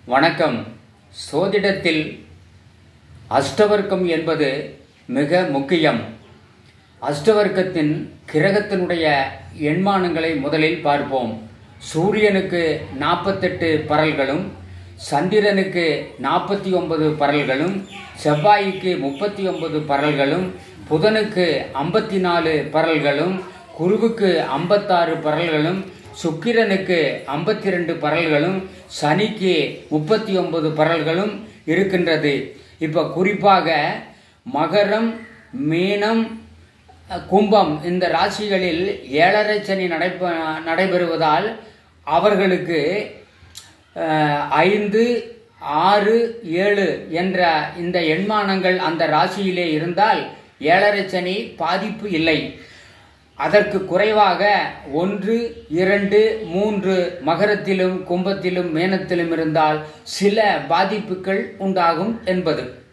வணக்கம் சோதிடத்தில் அஷ்டவர்க்கம் என்பது மிக முக்கியம் அஷ்டவர்க்கத்தின் கிரகத்தினுடைய எண்மானங்களை முதலில் பார்ப்போம் சூரியனுக்கு நாற்பத்தெட்டு பரல்களும் சந்திரனுக்கு நாற்பத்தி ஒன்பது பரல்களும் செவ்வாய்க்கு முப்பத்தி ஒன்பது பரல்களும் புதனுக்கு ஐம்பத்தி நாலு பரல்களும் குருவுக்கு ஐம்பத்தாறு பரல்களும் சுக்கிரனுக்கு ஐம்பத்தி ரெண்டு பரல்களும் சனிக்கு முப்பத்தி ஒன்பது பரல்களும் இருக்கின்றது இப்போ குறிப்பாக மகரம் மீனம் கும்பம் இந்த ராசிகளில் ஏழரை சனி நடைப நடைபெறுவதால் அவர்களுக்கு அஹ், ஐந்து ஆறு ஏழு என்ற இந்த எண்மானங்கள் அந்த ராசியிலே இருந்தால் ஏழரை சனி பாதிப்பு இல்லை அதற்கு குறைவாக ஒன்று இரண்டு மூன்று மகரத்திலும் கும்பத்திலும் மேனத்திலும் இருந்தால் சில பாதிப்புகள் உண்டாகும் என்பது